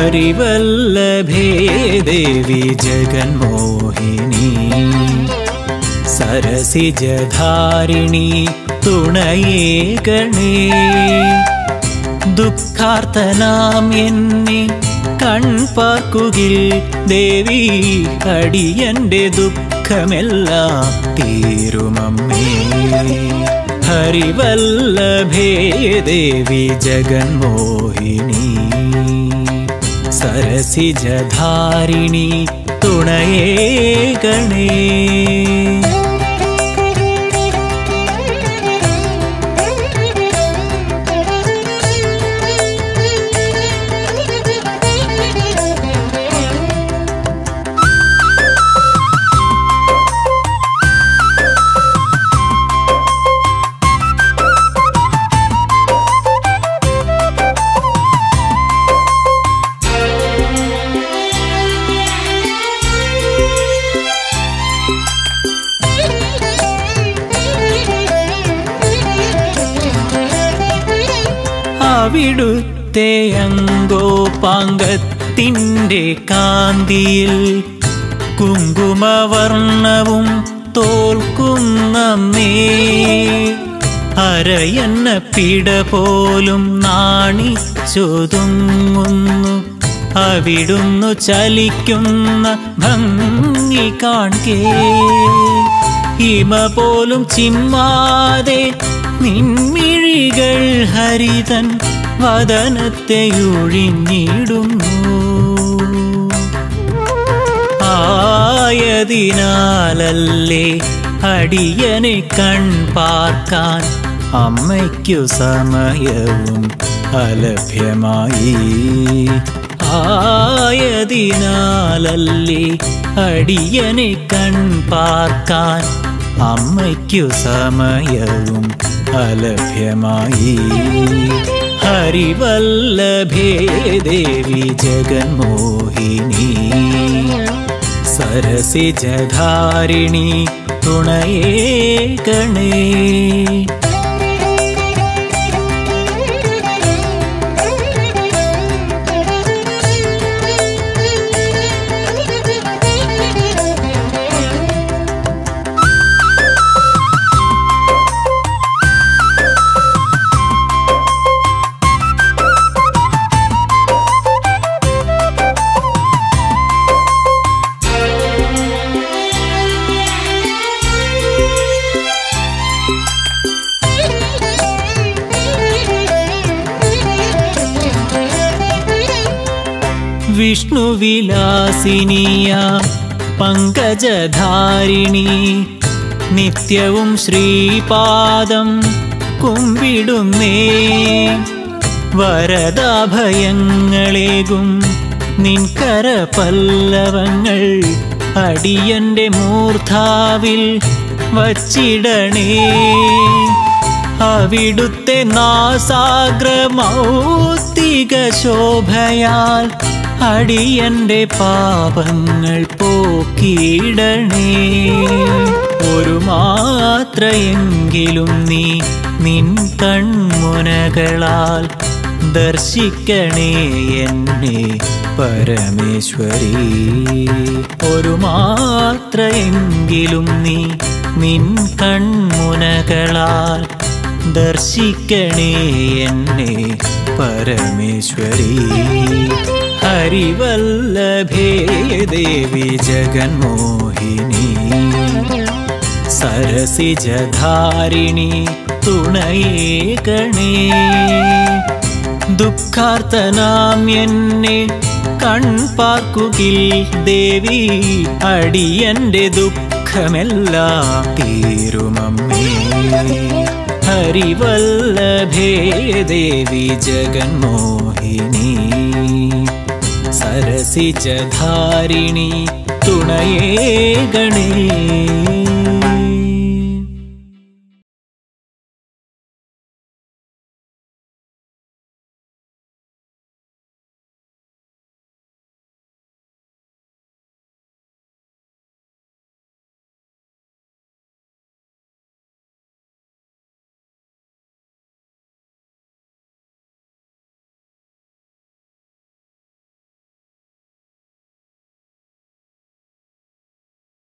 ഹരിവല്ലഭേ ദേവി ജഗന്മോഹിനി സരസിജധാരിണി തുണയേ ഗണേ ദുഃഖാർത്തനാം എന്നെ കൺപാർക്കുകിൽ ദേവി അടിയന്റെ ദുഃഖമെല്ലാം തീരുമമ്മേ ഹരിവല്ലഭേ ദേവി ജഗന്മോഹിനി സരസിജധാരിണി തുണയേ ഗണേ അവിടുത്തെ അങ്കോപാങ്കത്തിൻ്റെ കാന്തിയിൽ കുങ്കുമവർണ്ണവും തോൽക്കുന്നമ്മേ അരയന്ന പിട പോലും നാണിച്ചൊതുങ്ങുന്നു അവിടുന്നു ചലിക്കുന്ന ഭംഗി കാൺകേ ഹിമ പോലും ചിമ്മാതെ നിൻമിഴികൾ ഹരിതൻ വദനത്തെ ഒഴിഞ്ഞിടുന്നു ആയതിനാലല്ലേ അടിയനെ കൺപാർക്കാൻ അമ്മയ്ക്കു സമയവും അലഭ്യമായി ആയതിനാലല്ലേ അടിയനെ കൺപാർക്കാൻ അമ്മയ്ക്കു സമയവും അലഭ്യമായി ഹരിവല്ലഭേ ദേവി ജഗന്മോഹിനി സരസിജധാരിണി തുണയേ ഗണേ വിഷ്ണുവിലാസിനിയ പങ്കജധാരിണി നിത്യവും ശ്രീപാദം കുമ്പിടുന്നേ വരദാഭയങ്ങളേകും നിൻകര പല്ലവങ്ങൾ അടിയന്റെ മൂർധാവിൽ വച്ചിടണേ അവിടുത്തെ നാസാഗ്രമൗത്തിക ശോഭയാൽ അടിയന്റെ പാപങ്ങൾ പോക്കിയിടണേ ഒരു മാത്രയെങ്കിലും നീ നിൻ കൺമുനകളാൽ ദർശിക്കണേ എന്നെ പരമേശ്വരി ഒരു മാത്രയെങ്കിലും നീ നിൻ കൺമുനകളാൽ ദർശിക്കണേ എന്നെ പരമേശ്വരി ഹരിവല്ലഭേ ദേവി ജഗന്മോഹിനി സരസിജധാരിണി തുണയേ ഗണേ ദുഃഖാർത്തനാം എന്നെ കൺപാർക്കുകിൽ ദേവി അടിയന്റെ ദുഃഖമെല്ലാം തീരുമമ്മേ ഹരിവല്ലഭേ ദേവി ജഗന്മോഹിനി സരസിജധാരിണി തുണയേ ഗണേ